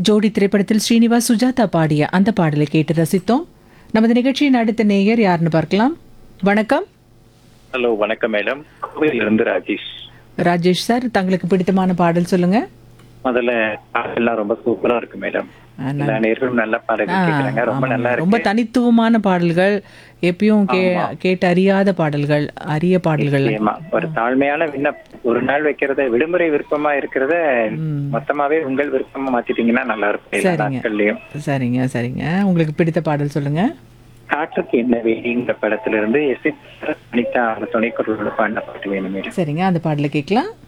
ஜோடி திரைப்படத்தில் ஸ்ரீனிவாஸ் சுஜாதா பாடிய அந்த பாடலை கேட்டு ரசித்தோம் நமது நிகழ்ச்சியின் அடுத்த நேயர் யாருன்னு பார்க்கலாம் வணக்கம் ஹலோ வணக்கம் மேடம் கோவையிலிருந்து ராஜேஷ் ராஜேஷ் சார் தங்களுக்கு பிடித்தமான பாடல் சொல்லுங்க முதல்ல பாடல்லாம் ரொம்ப சூப்பரா இருக்கு மேடம் ஆ, எல்லா நேர்களும் நல்ல பாடல்கள் கேட்கறாங்க ரொம்ப ஆமாங்க. நல்லா ரொம்ப இருக்கு தனித்துவமான பாடல்கள் எப்பயும் கே கேட்டு அறியாத பாடல்கள் அரிய பாடல்கள் நிச்சயமா. ஒரு தாழ்மையான விண்ணப்பம் ஒரு நாள் வைக்கிறத விடுமுறை விருப்பமா இருக்கிறத மொத்தமாவே உங்கள் விருப்பமா மாத்திட்டீங்கன்னா நல்லா இருக்கும் எல்லா சரிங்க. நாட்கள்லயும் சரிங்க சரிங்க உங்களுக்கு பிடித்த பாடல் சொல்லுங்க காற்றுக்கு என்ன வேடிங்கிற படத்துல இருந்து எஸ் அனிதா அந்த துணைக்குரலோட பாடின பாட்டு வேணும் மேடம் சரிங்க அந்த பாடலை கேட்கலாம்